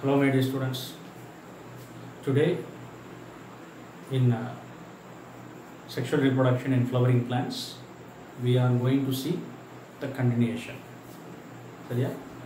Hello, my dear students. Today, in uh, sexual reproduction in flowering plants, we are going to see the continuation. சரியா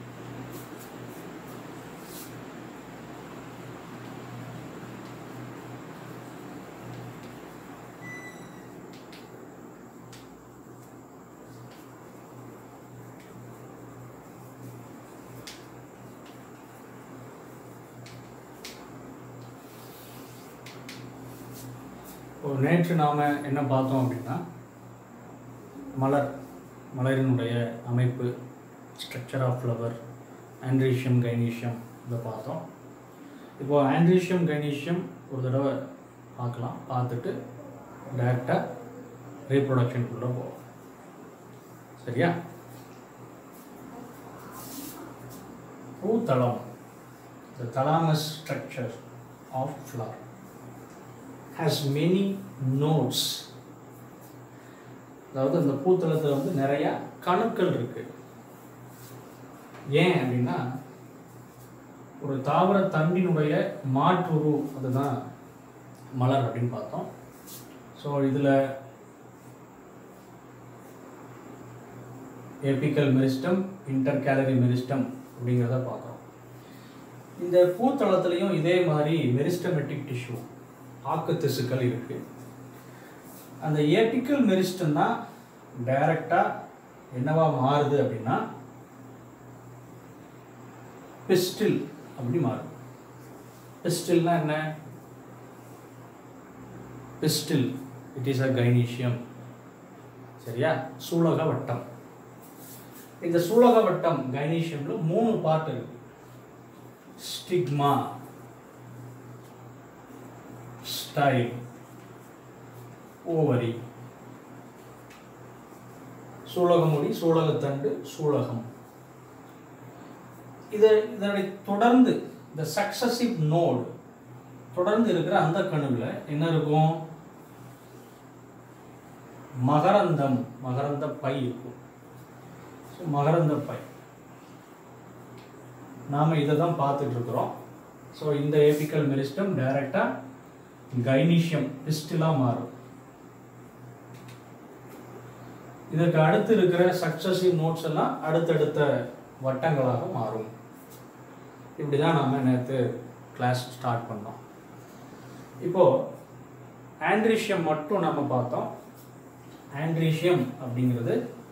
இப்போ நேற்று நாம் என்ன பார்த்தோம் அப்படின்னா மலர் மலரினுடைய அமைப்பு structure of flower androecium gynoecium இதை பார்த்தோம் இப்போ ஆண்ட்ரீஷியம் கைனீஷியம் ஒரு தடவை பார்க்கலாம் பார்த்துட்டு டேரெக்டாக ரீப்ரொடக்ஷனுக்குள்ளே போவோம் சரியா பூத்தளம் the thalamus structure of flower has many nodes அதாவது அந்த பூத்தளத்தில் வந்து நிறைய கணுக்கள் இருக்கு ஏன் அப்படின்னா ஒரு தாவர தண்டினுடைய மாற்றுரு அதுதான் மலர் அப்படின்னு பார்த்தோம் ஸோ இதில் apical meristem intercalary meristem அப்படிங்கிறத பார்க்குறோம் இந்த பூத்தளத்துலேயும் இதே மாதிரி மெரிஸ்டமெட்டிக் டிஷ்யூ ஆக்கு திசுக்கள் இருக்கு அந்த ஏபிக்கல் மெரிஸ்டம் தான் டைரக்டாக என்னவா மாறுது அப்படின்னா பிஸ்டில் அப்படி மாறுது பிஸ்டில்னா என்ன pistil it is a gynoecium சரியா சூலக வட்டம் இந்த சூலக வட்டம் கைனீஷியம்ல மூணு பார்ட் இருக்கு ஸ்டிக்மா ஸ்டைல் ஓவரி சூலகமுடி சூலகத்தண்டு சூலகம் இதை இதனை தொடர்ந்து இந்த சக்சசிவ் நோடு தொடர்ந்து இருக்கிற அந்த கணுவில் என்ன இருக்கும் மகரந்தம் மகரந்த பை இருக்கும் ஸோ மகரந்த பை நாம் இதை தான் பார்த்துட்டு இருக்கிறோம் ஸோ இந்த ஏபிக்கல் மெரிஸ்டம் டைரக்டாக கைனீஷியம் பிஸ்டிலாக மாறும் இதற்கு அடுத்து இருக்கிற சக்சஸிவ் நோட்ஸ் எல்லாம் அடுத்தடுத்த வட்டங்களாக மாறும் இப்படி தான் நாம் நேற்று கிளாஸ் ஸ்டார்ட் பண்ணோம் இப்போது ஆண்ட்ரீஷியம் மட்டும் நம்ம பார்த்தோம் ஆண்ட்ரீஷியம் அப்படிங்கிறது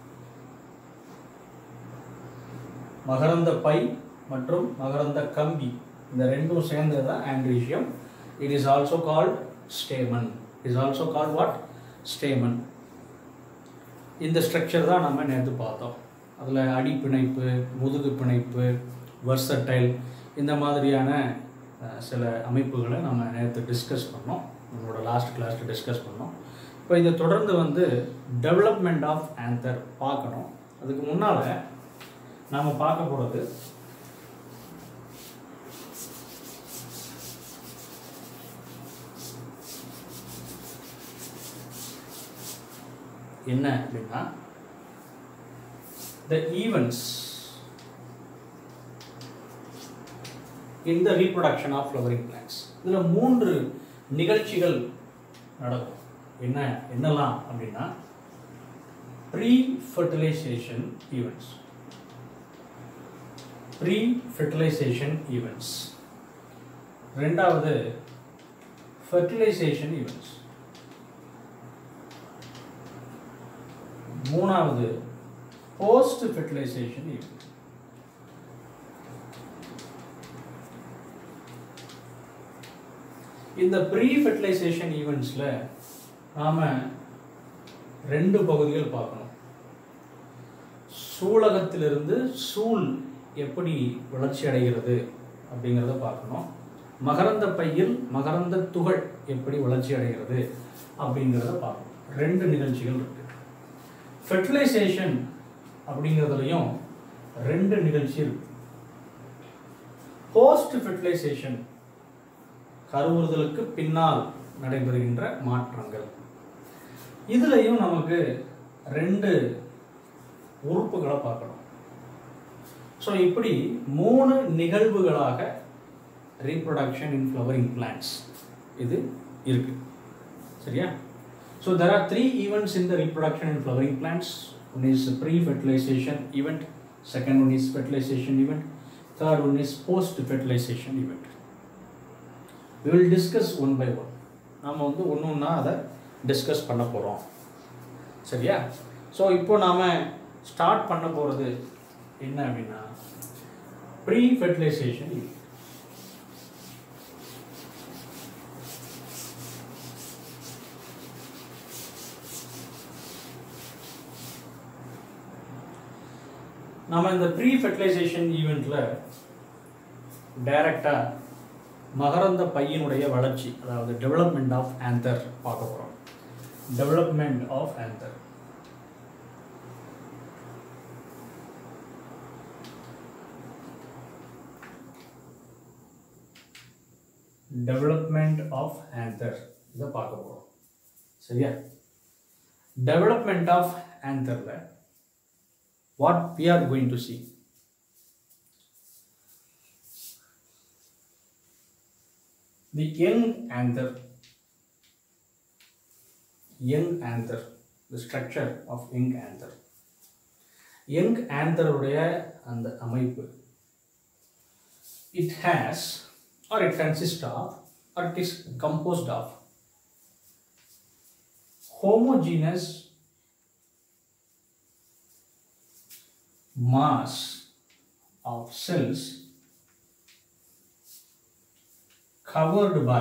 மகரந்த பை மற்றும் மகரந்த கம்பி இந்த ரெண்டும் சேர்ந்தது தான் androecium it is also called stamen is also called what stamen இந்த ஸ்ட்ரக்சர் தான் நம்ம நேற்று பார்த்தோம் அதில் அடிப்பிணைப்பு முதுகு பிணைப்பு வர்சடைல் இந்த மாதிரியான அஹ், சில அமைப்புகளை நம்ம நேற்று டிஸ்கஸ் பண்ணோம் நம்மளோட லாஸ்ட் கிளாஸில் டிஸ்கஸ் பண்ணோம் இப்போ இதை தொடர்ந்து வந்து டெவலப்மெண்ட் ஆஃப் ஆந்தர் பார்க்கணும் அதுக்கு முன்னால் நாம் பார்க்க போகிறது என்ன அப்படின்னா the events in the reproduction of flowering plants இதில் மூன்று நிகழ்ச்சிகள் நடக்கும் என்ன என்னலாம் அப்படின்னா pre fertilisation events pre fertilisation events ரெண்டாவது ஃபெர்டிலைசேஷன் ஈவெண்ட்ஸ் மூணாவது போஸ்ட் ஃபெர்டிலைசேஷன் ஈவெண்ட் இந்த ப்ரீ ஃபெர்டிலைசேஷன் ஈவெண்ட்ஸில் நாம் ரெண்டு பகுதிகள் பார்க்கணும் சூலகத்திலிருந்து சூல் எப்படி வளர்ச்சி அடைகிறது அப்படிங்கிறத பார்க்கணும் மகரந்த பையில் மகரந்த துகள் எப்படி வளர்ச்சி அடைகிறது அப்படிங்கிறத பார்க்கணும் ரெண்டு நிகழ்ச்சிகள் இருக்கு ஃபெர்டிலைசேஷன் அப்படிங்கிறதுலையும் ரெண்டு நிகழ்ச்சி இருக்கு போஸ்ட் ஃபெர்டிலைசேஷன் கருவுறுதலுக்கு பின்னால் நடைபெறுகின்ற மாற்றங்கள் இதுலயும் நமக்கு ரெண்டு உறுப்புகளை பார்க்கணும் ஸோ இப்படி மூணு நிகழ்வுகளாக reproduction in flowering plants இது இருக்கு சரியா so there are three events in the reproduction in flowering plants one is pre-fertilization event second one is fertilization event third one is post-fertilization event we will discuss one by one நாம் வந்து ஒன்று ஒன்றா அதை discuss பண்ண போகிறோம் சரியா so இப்போ நாம் ஸ்டார்ட் பண்ண போகிறது என்ன அப்படின்னா ப்ரீ ஃபெர்டிலைசேஷன் நாம் இந்த ப்ரீ ஃபெர்டிலைசேஷன் ஈவெண்ட்டில் டைரக்டாக மகரந்த பையனுடைய வளர்ச்சி அதாவது டெவலப்மெண்ட் ஆஃப் ஆந்தர் பார்க்க போகிறோம் development of anther development of anther இதை பார்க்க போகிறோம் சரியா டெவலப்மெண்ட் ஆஃப் ஆந்தரில் what we are going to see. The young anther, young anther, the structure of young anther. young anther உடைய அந்த அமைப்பு it has or it consists of or it is composed of homogeneous mass of cells covered by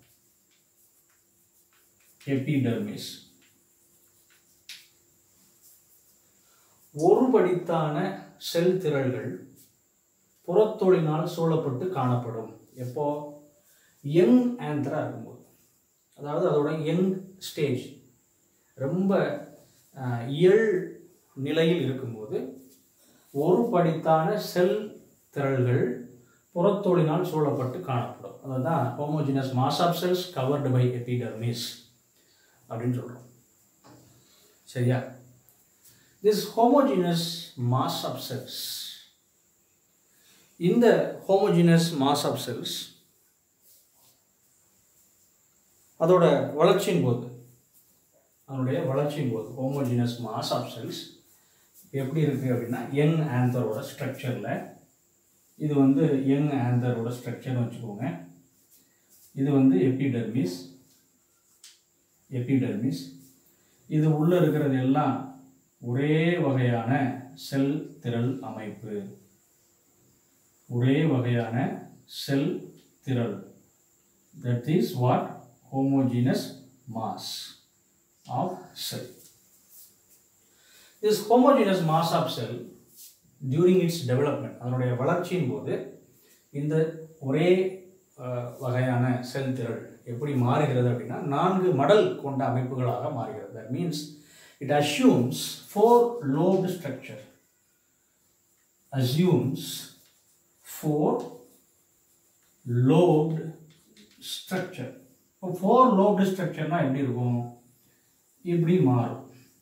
epidermis ஒருபடித்தான செல் திரள்கள் புறத்தோலினால் சூழப்பட்டு காணப்படும் எப்போ young Andhra இருக்கும்போது அதாவது அதோட young stage ரொம்ப அஹ், இயல் நிலையில் இருக்கும்போது ஒரு படித்தான செல் திரள்கள் புறத்தோலினால் சூழப்பட்டு காணப்படும் அதுதான் homogeneous mass of cells covered by epidermis அப்படின்னு சொல்கிறோம் சரியா this homogeneous mass of cells இந்த ஹோமோஜினஸ் மாஸ் ஆஃப் செல்ஸ் அதோட வளர்ச்சியின் போது அதனுடைய வளர்ச்சியின் போது ஹோமோஜினஸ் மாஸ் ஆஃப் செல்ஸ் எப்படி இருக்குது அப்படின்னா யங் ஆந்தரோட ஸ்ட்ரக்சரில் இது வந்து யங் ஆந்தரோட ஸ்ட்ரக்சர்னு வச்சுக்கோங்க இது வந்து எபிடர்மிஸ் எபிடர்மிஸ் இது உள்ளே இருக்கிறது எல்லாம் ஒரே வகையான செல் திரள் அமைப்பு ஒரே வகையான செல் திரள் that is what homogeneous mass of cell this homogeneous mass of cell during its development அதனுடைய வளர்ச்சியின் போது இந்த ஒரே அஹ், வகையான செல் திரள் எப்படி மாறுகிறது அப்படின்னா நான்கு மடல் கொண்ட அமைப்புகளாக மாறுகிறது that means it assumes four lobed structure assumes four lobed structure இப்போ four lobed structureனா எப்படி இருக்கும் இப்படி மாறும்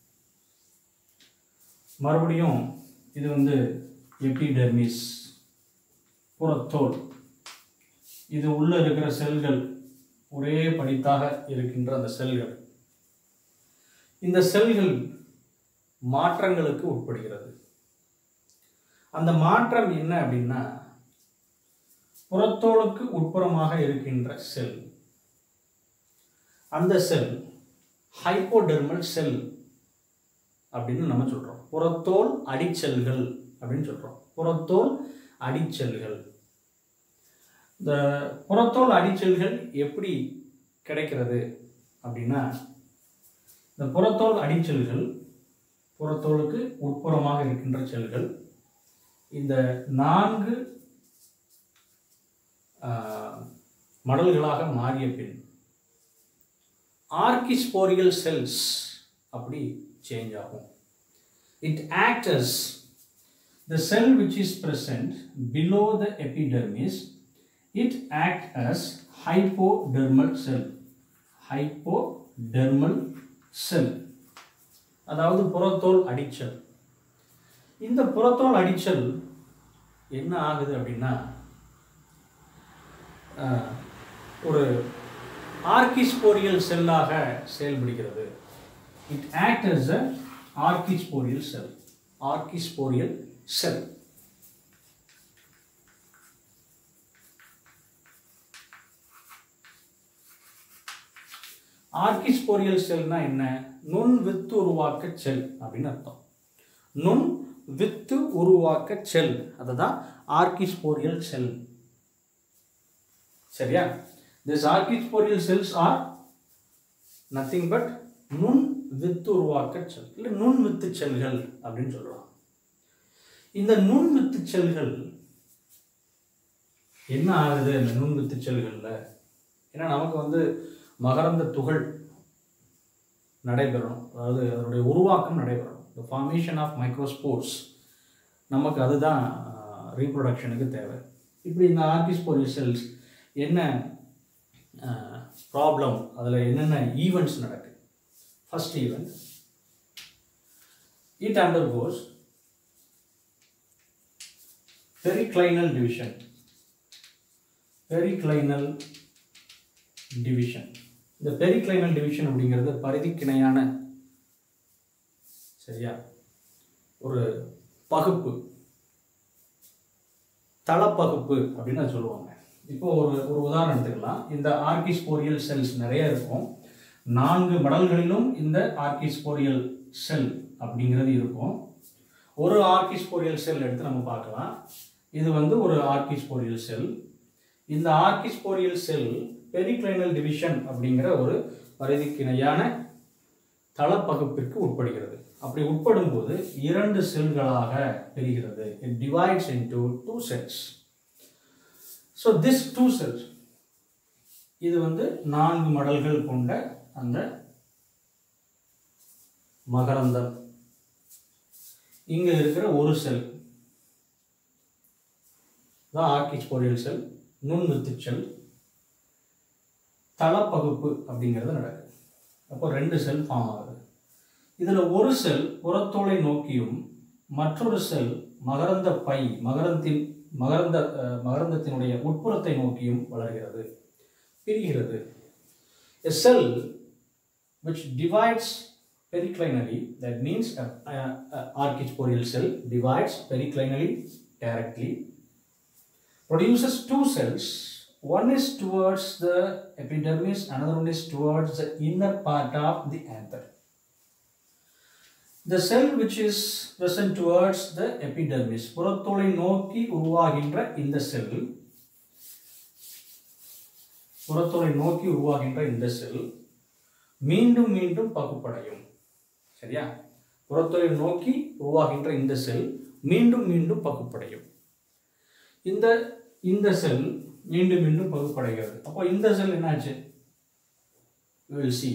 மறுபடியும் இது வந்து எபிடெர்மிஸ் புறத்தோல் இது உள்ள இருக்கிற செல்கள் ஒரே படித்தாக இருக்கின்ற அந்த செல்கள் இந்த செல்கள் மாற்றங்களுக்கு உட்படுகிறது அந்த மாற்றம் என்ன அப்படின்னா புறத்தோலுக்கு உட்புறமாக இருக்கின்ற செல் அந்த செல் ஹைப்போடெர்மல் செல் அப்படின்னு நம்ம சொல்கிறோம் புறத்தோல் அடிச்செல்கள் அப்படின்னு சொல்கிறோம் புறத்தோல் அடிச்செல்கள் இந்த புறத்தோல் அடிச்செல்கள் எப்படி கிடைக்கிறது அப்படின்னா இந்த புறத்தோல் அடிச்செல்கள் புறத்தோலுக்கு உட்புறமாக இருக்கின்ற செல்கள் இந்த நான்கு ஆஹ், மடல்களாக மாறிய பின் ஆர்கிஸ்போரியல் செல்ஸ் அப்படி சேஞ்ச் ஆகும் it act as the cell which is present below the epidermis it act as hypodermal cell hypodermal cell அதாவது புறத்தோல் அடிச்சல் இந்த புறத்தோல் அடிச்சல் என்ன ஆகுது அப்படின்னா அஹ், ஒரு ஆர்கிஸ்போரியல் செல்லாக செயல்படுகிறது it act as a archesporial cell archesporial cell archesporial செல்னா என்ன நுண் வித்து உருவாக்க செல் அப்படின்னு அர்த்தம் நுண் வித்து உருவாக்க செல் அதுதான் ஆர்கிஸ்போரியல் செல் சரியா this archesporial cells are nothing but நுண் வித்து உருவாக்க செல் இல்லை நுண் வித்து செல்கள் அப்படின்னு சொல்றோம் இந்த நுண் வித்து செல்கள் என்ன ஆகுது இந்த நுண் வித்து செல்களில் ஏன்னா நமக்கு வந்து மகரந்த துகள் நடைபெறணும் அதாவது அதனுடைய உருவாக்கம் நடைபெறணும் the ஃபார்மேஷன் ஆஃப் மைக்ரோஸ்போர்ஸ் நமக்கு அதுதான் ரீப்ரொடக்ஷனுக்கு தேவை இப்படி இந்த ஆர்கிஸ்போரியல் செல்ஸ் என்ன ப்ராப்ளம் அதில் என்னென்ன ஈவெண்ட்ஸ் நடக்குது first event it undergoes periclinal division periclinal division இந்த பெரிக்ளைனல் டிவிஷன் அப்படிங்கிறது பரிதிக்கிணையான சரியா ஒரு பகுப்பு தளப்பகுப்பு அப்படின்னு அதை சொல்லுவாங்க இப்போ ஒரு ஒரு உதாரணம் எடுத்துக்கலாம் இந்த ஆர்கிஸ்போரியல் செல்ஸ் நிறைய இருக்கும் நான்கு மடல்களிலும் இந்த ஆர்கிஸ்போரியல் செல் அப்படிங்கிறது இருக்கும் ஒரு ஆர்கிஸ்போரியல் செல் எடுத்து நம்ம பார்க்கலாம் இது வந்து ஒரு ஆர்கிஸ்போரியல் செல் இந்த ஆர்கிஸ்போரியல் செல் பெரிக்ளைனல் டிவிஷன் அப்படிங்கிற ஒரு பரிதிக்கிணையான தளப்பகுப்பிற்கு உட்படுகிறது அப்படி உட்படும் போது இரண்டு செல்களாக பிரிகிறது it divides into two cells so this two cells இது வந்து நான்கு மடல்கள் கொண்ட அந்த மகரந்தம் இங்க இருக்கிற ஒரு செல் தான் ஆர்கிஸ்போரியல் செல் நுண்வித்து செல் தளப்பகுப்பு அப்படிங்கிறது நடக்குது அப்போ ரெண்டு செல் ஃபார்ம் ஆகுது இதில் ஒரு செல் புறத்தோலை நோக்கியும் மற்றொரு செல் மகரந்த பை மகரந்தின் மகரந்த அஹ், மகரந்தத்தினுடைய உட்புறத்தை நோக்கியும் வளர்கிறது பிரிகிறது a cell which divides periclinally that means a, a, a archisporial cell divides periclinally directly produces two cells one is towards the epidermis another one is towards the inner part of the anther the cell which is present towards the epidermis புறத்தோலை நோக்கி உருவாகின்ற இந்த செல் புறத்தோலை நோக்கி உருவாகின்ற இந்த செல் மீண்டும் மீண்டும் பகுப்படையும் சரியா புறத்தோலை நோக்கி உருவாகின்ற இந்த செல் மீண்டும் மீண்டும் பகுப்படையும் இந்த இந்த செல் மீண்டும் மீண்டும் பகுப்படைகிறது அப்போ இந்த செல் என்னாச்சு will see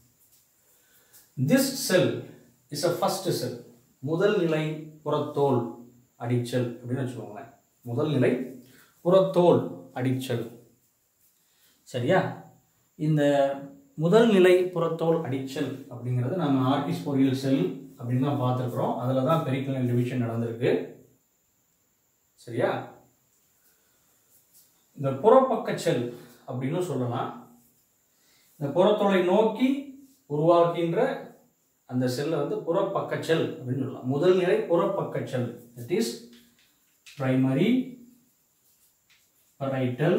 this cell is a first cell முதல் நிலை புறத்தோல் அடிச்சல் அப்படின்னு வச்சுக்கோங்களேன் முதல் நிலை புறத்தோல் அடிச்சல் சரியா இந்த முதல் நிலை புறத்தோல் அடிச்சல் அப்படிங்கிறது நம்ம ஆர்கிஸ்போரியல் செல் அப்படின்னு தான் பார்த்துருக்குறோம் அதில் தான் பெரிக்ளல் டிவிஷன் நடந்திருக்கு சரியா இந்த புறப்பக்க செல் அப்படின்னு சொல்லலாம் இந்த புறத்தோலை நோக்கி உருவாக்கின்ற அந்த செல்லை வந்து புறப்பக்க செல் அப்படின்னு சொல்லலாம் முதல் நிலை புறப்பக்க cell it is primary parietal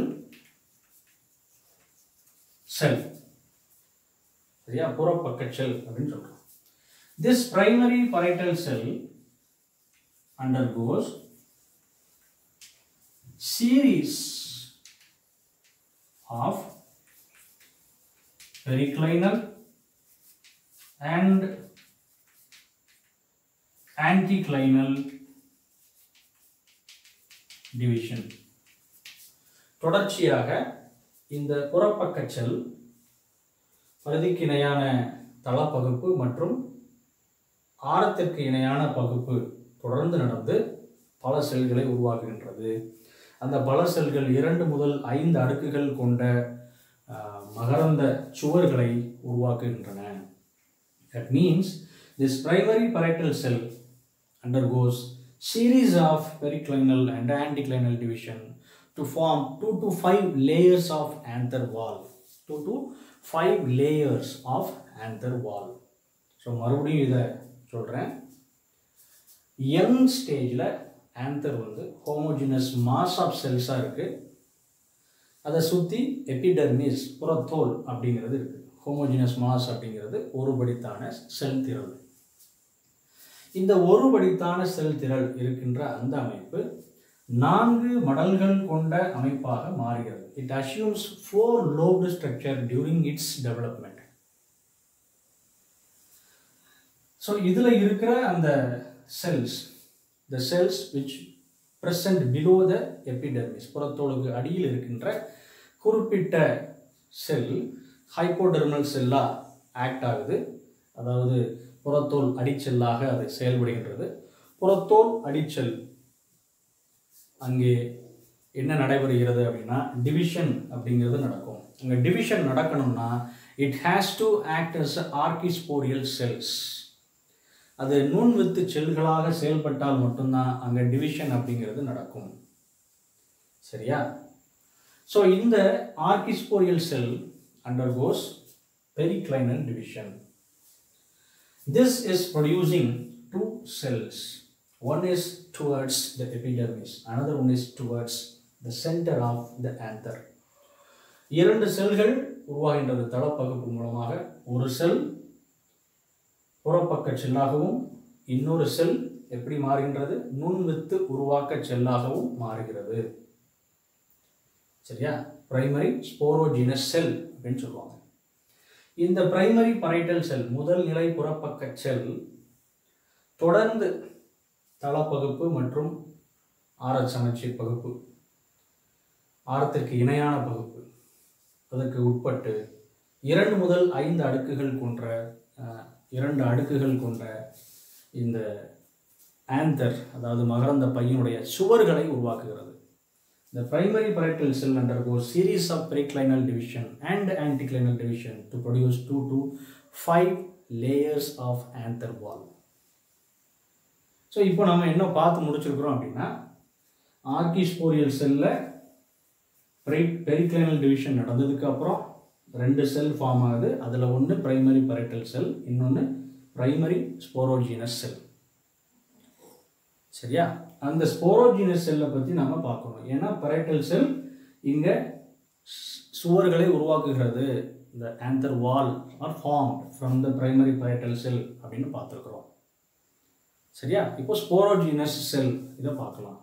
cell சரியா புறப்பக்க செல் அப்படின்னு சொல்றோம் this primary parietal cell undergoes series of periclinal and anticlinal division தொடர்ச்சியாக இந்த புறப்பக்க செல் பகுதிக்கு இணையான தளப்பகுப்பு மற்றும் ஆரத்திற்கு இணையான பகுப்பு தொடர்ந்து நடந்து பல செல்களை உருவாக்குகின்றது அந்த பல செல்கள் இரண்டு முதல் ஐந்து அடுக்குகள் கொண்ட ஆஹ், மகரந்த சுவர்களை உருவாக்குகின்றன That means this primary parietal cell undergoes series of periclinal and anticlinal division to form 2 to 5 layers of anther wall 2 to 5 layers of anther wall so மறுபடியும் இதை சொல்கிறேன் யங் ஸ்டேஜில் ஆந்தர் வந்து ஹோமோஜினஸ் மாஸ் ஆஃப் செல்ஸாக இருக்குது அதை சுற்றி epidermis புறத்தோல் அப்படிங்கிறது இருக்குது ஹோமோஜினஸ் மாஸ் அப்படிங்கிறது ஒருபடித்தான செல் திரள் இந்த ஒருபடித்தான செல் திரள் இருக்கின்ற அந்த அமைப்பு நான்கு மடல்கள் கொண்ட அமைப்பாக மாறுகிறது it assumes four lobed structure during its development so இதில் இருக்கிற அந்த cells the cells which present below the epidermis புறத்தோலுக்கு அடியில் இருக்கின்ற குறிப்பிட்ட செல் ஹைப்போடெர்மல் செல்லாக ஆக்ட் ஆகுது அதாவது புறத்தோல் அடிச்செல்லாக அது செயல்படுகின்றது புறத்தோல் அடிச்செல் அங்கே என்ன நடைபெறுகிறது அப்படின்னா டிவிஷன் அப்படிங்கிறது நடக்கும் அங்கே டிவிஷன் நடக்கணும்னா it has to act as archesporial cells அது நுண் வித்து செல்களாக செயல்பட்டால் மட்டும்தான் அங்கே டிவிஷன் அப்படிங்கிறது நடக்கும் சரியா ஸோ இந்த archesporial cell undergoes periclinal division this is producing two cells one is towards the epidermis another one is towards the centre of the anther இரண்டு செல்கள் உருவாகின்றது தளப்பகுப்பு மூலமாக ஒரு செல் புறப்பக்க செல்லாகவும் இன்னொரு செல் எப்படி மாறுகின்றது நுண்வித்து உருவாக்க செல்லாகவும் மாறுகிறது சரியா பிரைமரி ஸ்போரோஜினஸ் செல் அப்படின்னு சொல்லுவாங்க இந்த பிரைமரி பரைட்டல் செல் முதல் நிலை புறப்பக்க செல் தொடர்ந்து தளப்பகுப்பு மற்றும் ஆரச் சமச்சீர் பகுப்பு ஆரத்திற்கு இணையான பகுப்பு அதற்கு உட்பட்டு இரண்டு முதல் ஐந்து அடுக்குகள் கொண்ட அஹ், இரண்டு அடுக்குகள் கொண்ட இந்த ஆந்தர் அதாவது மகரந்த பையனுடைய சுவர்களை உருவாக்குகிறது The primary parietal cell undergoes series of periclinal division and anticlinal division to produce 2 to 5 layers of anther wall. So இப்போ நம்ம என்ன பார்த்து முடிச்சிருக்கிறோம் அப்படின்னா ஆர்கிஸ்போரியல் செல்லில் பெரி பெரிக்ளைனல் டிவிஷன் நடந்ததுக்கு அப்புறம் ரெண்டு செல் ஃபார்ம் ஆகுது அதில் ஒன்று பிரைமரி பரைட்டல் செல் இன்னொன்று பிரைமரி ஸ்போரோஜினஸ் செல் சரியா அந்த ஸ்போரோஜினஸ் செல்லை பற்றி நம்ம பார்க்கணும் ஏன்னா பரைட்டல் செல் இங்கே சுவர்களை உருவாக்குகிறது இந்த anther wall are formed from the primary parietal cell அப்படின்னு பார்த்துருக்குறோம் சரியா இப்போ ஸ்போரோஜினஸ் செல் இதை பார்க்கலாம்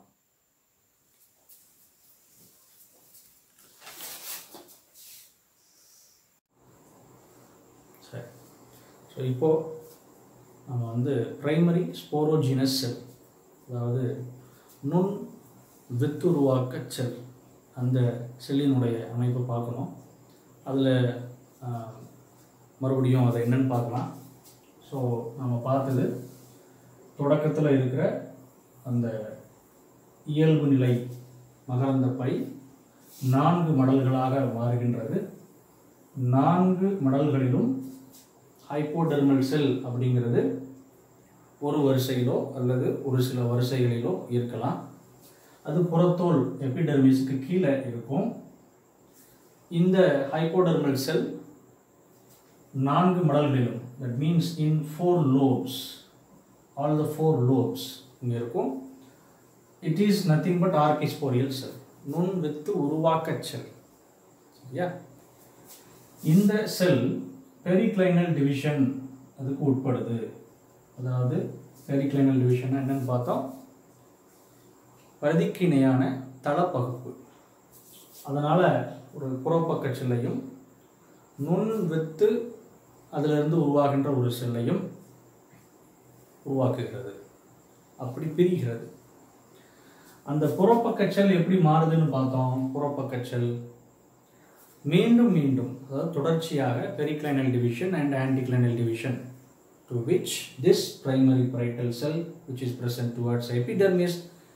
சரி ஸோ இப்போது நம்ம வந்து பிரைமரி ஸ்போரோஜினஸ் செல் அதாவது நுண் வித்துருவாக்க செல் அந்த செல்லினுடைய அமைப்பை பார்க்கணும் அதில் மறுபடியும் அதை என்னன்னு பார்க்கலாம் ஸோ நம்ம பார்த்தது தொடக்கத்தில் இருக்கிற அந்த இயல்பு நிலை மகரந்த பை நான்கு மடல்களாக மாறுகின்றது நான்கு மடல்களிலும் ஹைப்போடெர்மல் செல் அப்படிங்கிறது ஒரு வரிசையிலோ அல்லது ஒரு சில வரிசைகளிலோ இருக்கலாம் அது புறத்தோல் எபிடெர்மிஸுக்கு கீழே இருக்கும் இந்த ஹைப்போடெர்மல் செல் நான்கு மடல்களிலும் that means in four lobes all the four lobes இங்கே இருக்கும் it is nothing but archesporial cell நுண் வித்து உருவாக்க செல் சரியா இந்த செல் பெரிக்ளைனல் டிவிஷன் அதுக்கு உட்படுது அதாவது பெரிக்ளைனல் டிவிஷன் என்னன்னு பார்த்தோம் பிரதிக்கு இணையான தளப்பகுப்பு அதனால் ஒரு புறப்பக்க செல்லையும் நுண் வித்து அதிலிருந்து உருவாகின்ற ஒரு செல்லையும் உருவாக்குகிறது அப்படி பிரிகிறது அந்த புறப்பக்க செல் எப்படி மாறுதுன்னு பார்த்தோம் புறப்பக்க செல் மீண்டும் மீண்டும் அதாவது தொடர்ச்சியாக periclinal division and anticlinal division to which this primary parietal cell which is present towards epidermis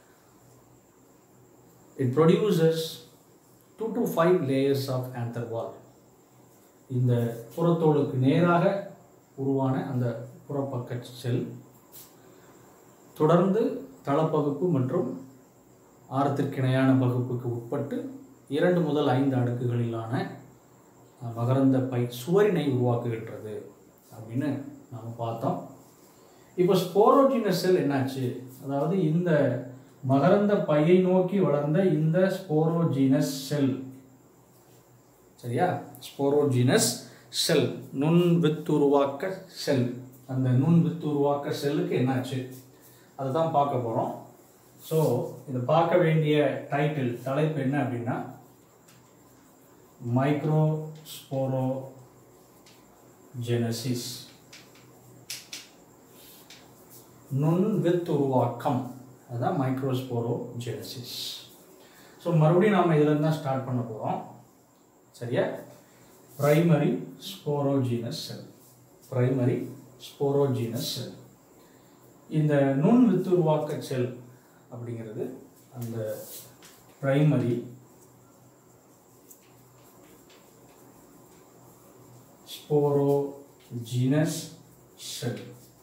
it produces 2 to 5 layers of anther wall இந்த புறத்தோலுக்கு நேராக உருவான அந்த புறப்பக்க செல் தொடர்ந்து தளப்பகுப்பு மற்றும் ஆரத்திற்கு இணையான பகுப்புக்கு உட்பட்டு இரண்டு முதல் ஐந்து அடுக்குகளிலான அஹ், மகரந்த பை சுவரினை உருவாக்குகின்றது அப்படின்னு நம்ம பார்த்தோம் இப்போ ஸ்போரோஜினஸ் செல் என்னாச்சு அதாவது இந்த மகரந்த பையை நோக்கி வளர்ந்த இந்த ஸ்போரோஜினஸ் செல் சரியா ஸ்போரோஜினஸ் செல் நுண் வித்துருவாக்க செல் அந்த நுண் வித்துருவாக்க செல்லுக்கு என்னாச்சு அதை தான் பார்க்க போகிறோம் ஸோ இது பார்க்க வேண்டிய டைட்டில் தலைப்பு என்ன அப்படின்னா மைக்ரோ ஸ்போரோ ஜெனசிஸ் நுண் வித் உருவாக்கம் அதுதான் மைக்ரோஸ்போரோ ஜெனசிஸ் ஸோ மறுபடியும் நாம் இதில் தான் ஸ்டார்ட் பண்ண போகிறோம் சரியா primary sporogenous cell primary sporogenous cell இந்த நுண் வித்து உருவாக்க செல் அப்படிங்கிறது அந்த பிரைமரி ஸ்போரோஜீனஸ் செல்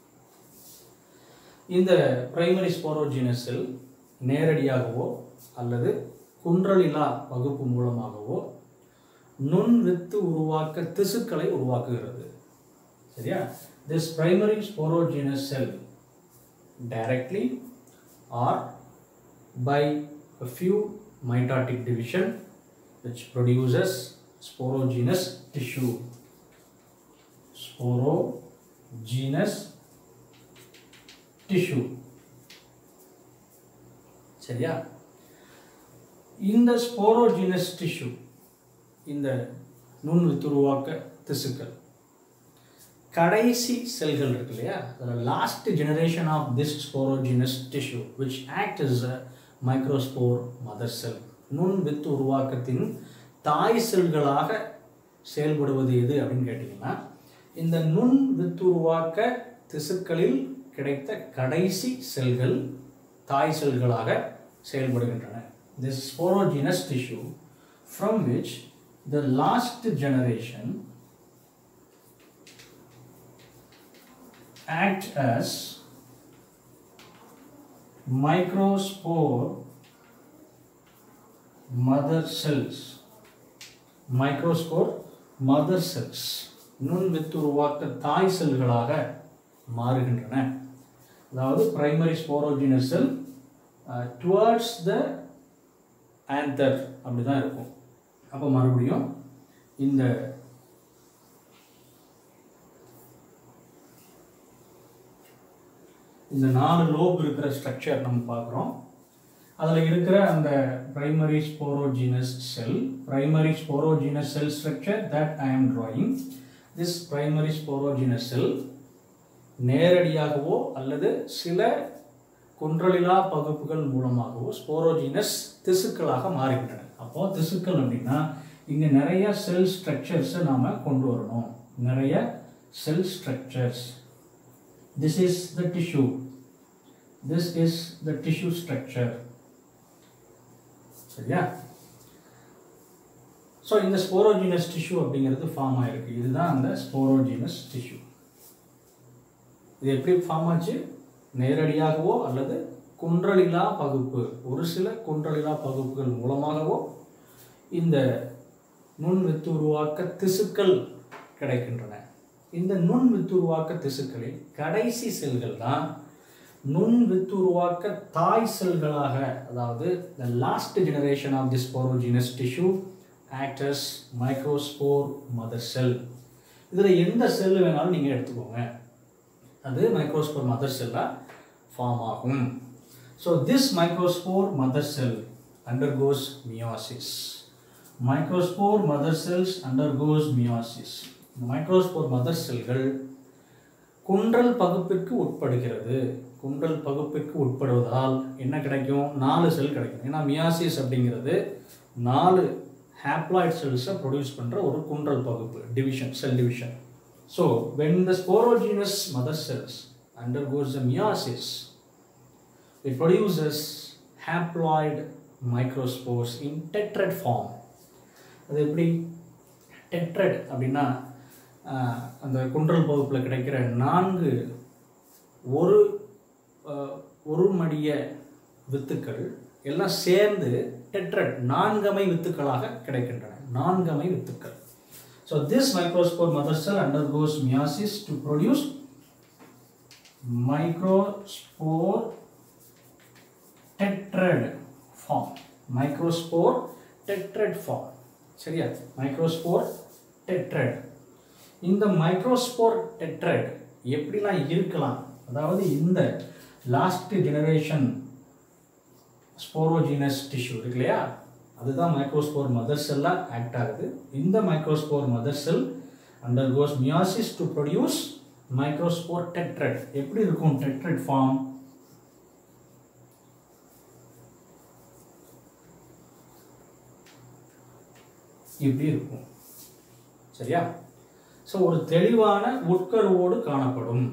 இந்த பிரைமரி ஸ்போரோஜீனஸ் செல் நேரடியாகவோ அல்லது குன்றலிலா வகுப்பு மூலமாகவோ நுண் வித்து உருவாக்க திசுக்களை உருவாக்குகிறது சரியா this primary sporogenous cell directly or by a few mitotic division which produces sporogenous tissue sporogenous tissue சரியா இந்த ஸ்போரோஜீனஸ் டிஷ்யூ இந்த நுண் வித்துருவாக்க திசுக்கள் கடைசி செல்கள் இருக்கு இல்லையா அதில் last generation of this sporogenous tissue which act is a microspore mother cell நுண் வித்து உருவாக்கத்தின் தாய் செல்களாக செயல்படுவது எது அப்படின்னு கேட்டிங்கன்னா இந்த நுண் வித்து உருவாக்க திசுக்களில் கிடைத்த கடைசி செல்கள் தாய் செல்களாக செயல்படுகின்றன this sporogenous tissue from which the last generation act as microspore mother cells microspore mother cells நுண் வித்து உருவாக்க தாய் செல்களாக மாறுகின்றன அதாவது primary sporogenous cell towards the anther அப்படி தான் இருக்கும் அப்போ மறுபடியும் இந்த இந்த நாலு லோப் இருக்கிற ஸ்ட்ரக்சர் நம்ம பார்க்குறோம் அதில் இருக்கிற அந்த primary sporogenous cell primary sporogenous cell structure that I am drawing this primary sporogenous cell நேரடியாகவோ அல்லது சில குன்றலிலா பகுப்புகள் மூலமாகவோ ஸ்போரோஜீனஸ் திசுக்களாக மாறுகின்றன அப்போ திசுக்கள் அப்படின்னா இங்கே நிறைய செல் ஸ்ட்ரக்சர்ஸை நாம் கொண்டு வரணும் நிறைய cell structures this is the tissue this is the tissue structure சரியா ஸோ இந்த ஸ்போரோஜீனஸ் டிஷ்யூ அப்படிங்கிறது ஃபார்ம் ஆயிருக்கு இதுதான் அந்த ஸ்போரோஜீனஸ் டிஷ்யூ இது எப்படி ஃபார்ம் ஆச்சு நேரடியாகவோ அல்லது குன்றலிலா பகுப்பு ஒரு சில குன்றலிலா பகுப்புகள் மூலமாகவோ இந்த நுண் வித்து உருவாக்க திசுக்கள் கிடைக்கின்றன இந்த நுண் வித்துருவாக்க திசுக்களில் கடைசி செல்கள் தான் நுண் வித்துருவாக்க தாய் செல்களாக அதாவது the last generation of this sporogenous tissue act as microspore mother cell இதில் எந்த செல் வேணாலும் நீங்கள் எடுத்துக்கோங்க அது மைக்ரோஸ்போர் மதர் செல்லாக ஃபார்ம் ஆகும் so this microspore mother cell undergoes meiosis microspore mother cells undergoes meiosis இந்த மைக்ரோஸ்போர் மதர் செல்கள் குன்றல் பகுப்பிற்கு உட்படுகிறது குன்றல் பகுப்பிற்கு உட்படுவதால் என்ன கிடைக்கும் நாலு செல் கிடைக்கும் ஏன்னா மியாசிஸ் அப்படிங்கிறது நாலு ஹேப்ளாய்ட் செல்ஸை ப்ரொடியூஸ் பண்ணுற ஒரு குன்றல் பகுப்பு division cell division so when the sporogenous mother cells undergoes the meiosis it produces haploid microspores in tetrad form அது எப்படி டெட்ரட் அப்படின்னா ஆஹ், அந்த குன்றல் பகுப்பில் கிடைக்கிற நான்கு ஒரு ஆஹ், ஒரு மடிய வித்துக்கள் எல்லாம் சேர்ந்து டெட்ரட் நான்கமை வித்துக்களாக கிடைக்கின்றன நான்கமை வித்துக்கள் so this microspore mother cell undergoes meiosis to produce microspore tetrad form microspore tetrad form சரியா மைக்ரோஸ்போர் டெட்ரட் இந்த மைக்ரோஸ்போர் டெட்ரட் எப்படிலாம் இருக்கலாம் அதாவது இந்த லாஸ்ட் ஜெனரேஷன் ஸ்போரோஜினஸ் டிஷ்யூ இருக்கு இல்லையா அதுதான் மைக்ரோஸ்போர் மதர் செல்லாக ஆக்ட் ஆகுது இந்த microspore mother cell undergoes meiosis to produce microspore tetrad எப்படி இருக்கும் டெட்ரட் ஃபார்ம் இப்படி இருக்கும் சரியா ஸோ ஒரு தெளிவான உட்கருவோடு காணப்படும்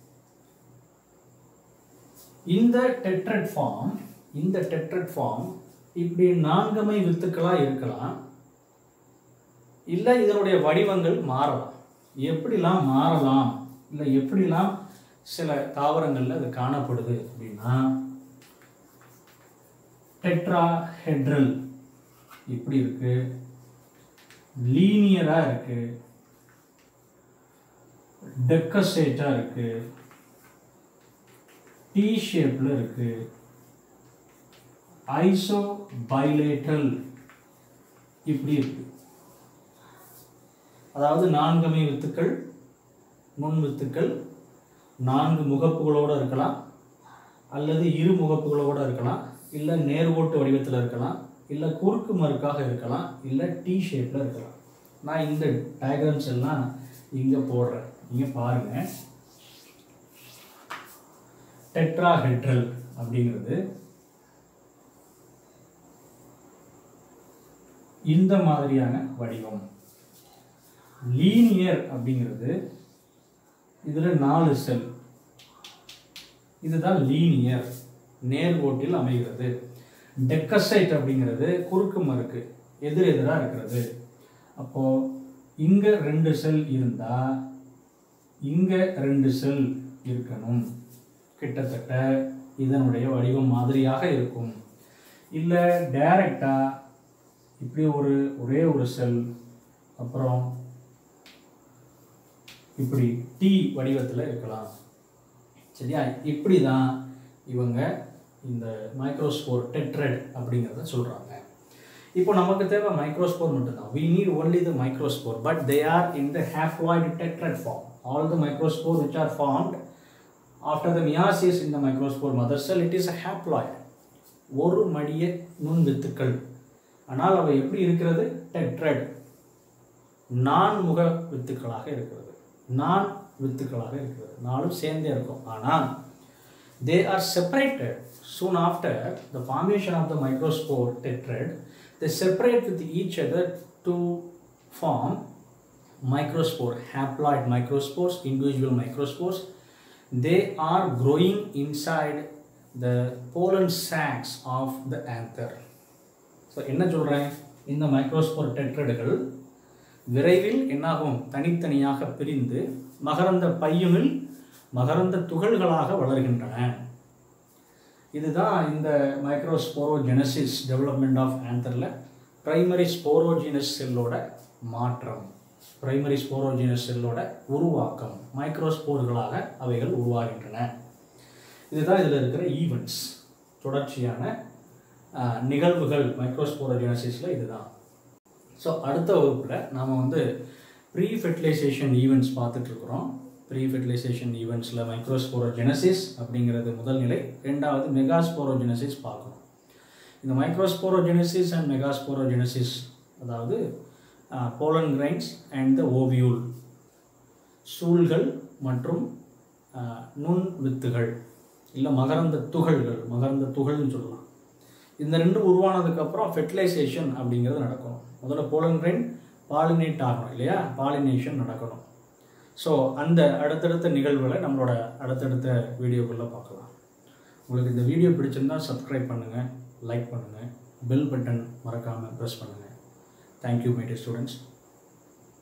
இந்த டெட்ரட் ஃபார்ம் இந்த டெட்ரட் ஃபார்ம் இப்படி நான்கமை வித்துக்களாக இருக்கலாம் இல்லை இதனுடைய வடிவங்கள் மாறலாம் எப்படிலாம் மாறலாம் இல்லை எப்படிலாம் சில தாவரங்களில் அது காணப்படுது அப்படின்னா டெட்ராஹெட்ரல் இப்படி இருக்கு லீனியராக இருக்கு டெக்கசேட்டாக இருக்கு டி ஷேப்பில் இருக்கு ஐசோ பைலேட்ரல் இப்படி இருக்கு அதாவது நான்கமை வித்துக்கள் முன் வித்துக்கள் நான்கு முகப்புகளோடு இருக்கலாம் அல்லது இரு முகப்புகளோடு இருக்கலாம் இல்லை நேர்கோட்டு வடிவத்தில் இருக்கலாம் இல்லை குறுக்கு மறுக்காக இருக்கலாம் இல்லை டி ஷேப்பில் இருக்கலாம் நான் இந்த டயக்ராம்ஸ் எல்லாம் இங்கே போடுறேன் நீங்கள் பாருங்கள் டெட்ராஹெட்ரல் அப்படிங்கிறது இந்த மாதிரியான வடிவம் லீனியர் அப்படிங்கிறது இதில் நாலு செல் இதுதான் லீனியர் நேர்கோட்டில் அமைகிறது டெக்கசைட் அப்படிங்கிறது குறுக்கு மறுக்கு எதிர் எதிராக இருக்கிறது அப்போது இங்கே ரெண்டு செல் இருந்தால் இங்கே ரெண்டு செல் இருக்கணும் கிட்டத்தட்ட இதனுடைய வடிவம் மாதிரியாக இருக்கும் இல்லை டைரக்டாக இப்படி ஒரு ஒரே ஒரு செல் அப்புறம் இப்படி டி வடிவத்தில் இருக்கலாம் சரியா இப்படி தான் இவங்க இந்த மைக்ரோஸ்போர் டெட்ரட் அப்படிங்கிறத சொல்கிறாங்க இப்போ நமக்கு தேவை மைக்ரோஸ்போர் மட்டும்தான் we need only the microspore but they are in the haploid tetrad form all the microspore which are formed after the meiosis in the microspore mother cell it is a haploid ஒரு மடிய நுண் வித்துக்கள் ஆனால் அவை எப்படி இருக்கிறது tetrad நான் முக வித்துக்களாக இருக்கிறது நான் வித்துக்களாக இருக்கிறது நாலும் சேர்ந்தே இருக்கும் ஆனால் they are separated soon after the formation of the microspore tetrad they separate with each other to form microspore haploid microspores individual microspores they are growing inside the pollen sacs of the anther so என்ன சொல்கிறேன் இந்த microspore டெட்ரடுகள் விரைவில் என்னாகும் தனித்தனியாக பிரிந்து மகரந்த பையுனில் மகரந்த துகள்களாக வளர்கின்றன இதுதான் இந்த மைக்ரோஸ்போரோஜெனசிஸ் டெவலப்மெண்ட் ஆஃப் ஆந்தரில் பிரைமரி ஸ்போரோஜினஸ் செல்லோட மாற்றம் பிரைமரி ஸ்போரோஜினஸ் செல்லோட உருவாக்கம் மைக்ரோஸ்போர்களாக அவைகள் உருவாகின்றன இதுதான் இதில் இருக்கிற ஈவெண்ட்ஸ் தொடர்ச்சியான ஆஹ், நிகழ்வுகள் மைக்ரோஸ்போரோஜெனசிஸில் இதுதான் ஸோ அடுத்த வகுப்பில் நாம் வந்து ப்ரீ ஃபெர்டிலைசேஷன் ஈவெண்ட்ஸ் பார்த்துட்ருக்குறோம் ப்ரீ ஃபெர்டிலைசேஷன் ஈவெண்ட்ஸில் மைக்ரோஸ்போரோஜெனசிஸ் அப்படிங்கிறது முதல் நிலை ரெண்டாவது மெகாஸ்போரோஜெனசிஸ் பார்க்கணும் இந்த மைக்ரோஸ்போரோஜெனசிஸ் அண்ட் மெகாஸ்போரோஜெனசிஸ் அதாவது pollen grains and the ovule சூழ்கள் மற்றும் ஆஹ், நுண் வித்துகள் இல்லை மகரந்த துகள்கள் மகரந்த துகள்னு சொல்லலாம் இந்த ரெண்டும் உருவானதுக்கப்புறம் ஃபெர்டிலைசேஷன் அப்படிங்கிறது நடக்கும் முதல்ல போலன் கிரைன் பாலினேட் ஆகணும் இல்லையா பாலினேஷன் நடக்கணும் ஸோ அந்த அடுத்தடுத்த நிகழ்வுகளை நம்மளோட அடுத்தடுத்த வீடியோக்குள்ளே பார்க்கலாம் உங்களுக்கு இந்த வீடியோ பிடிச்சிருந்தா சப்ஸ்கிரைப் பண்ணுங்கள் லைக் பண்ணுங்கள் பெல் பட்டன் மறக்காமல் ப்ரெஸ் பண்ணுங்கள் தேங்க்யூ மை ஸ்டூடெண்ட்ஸ்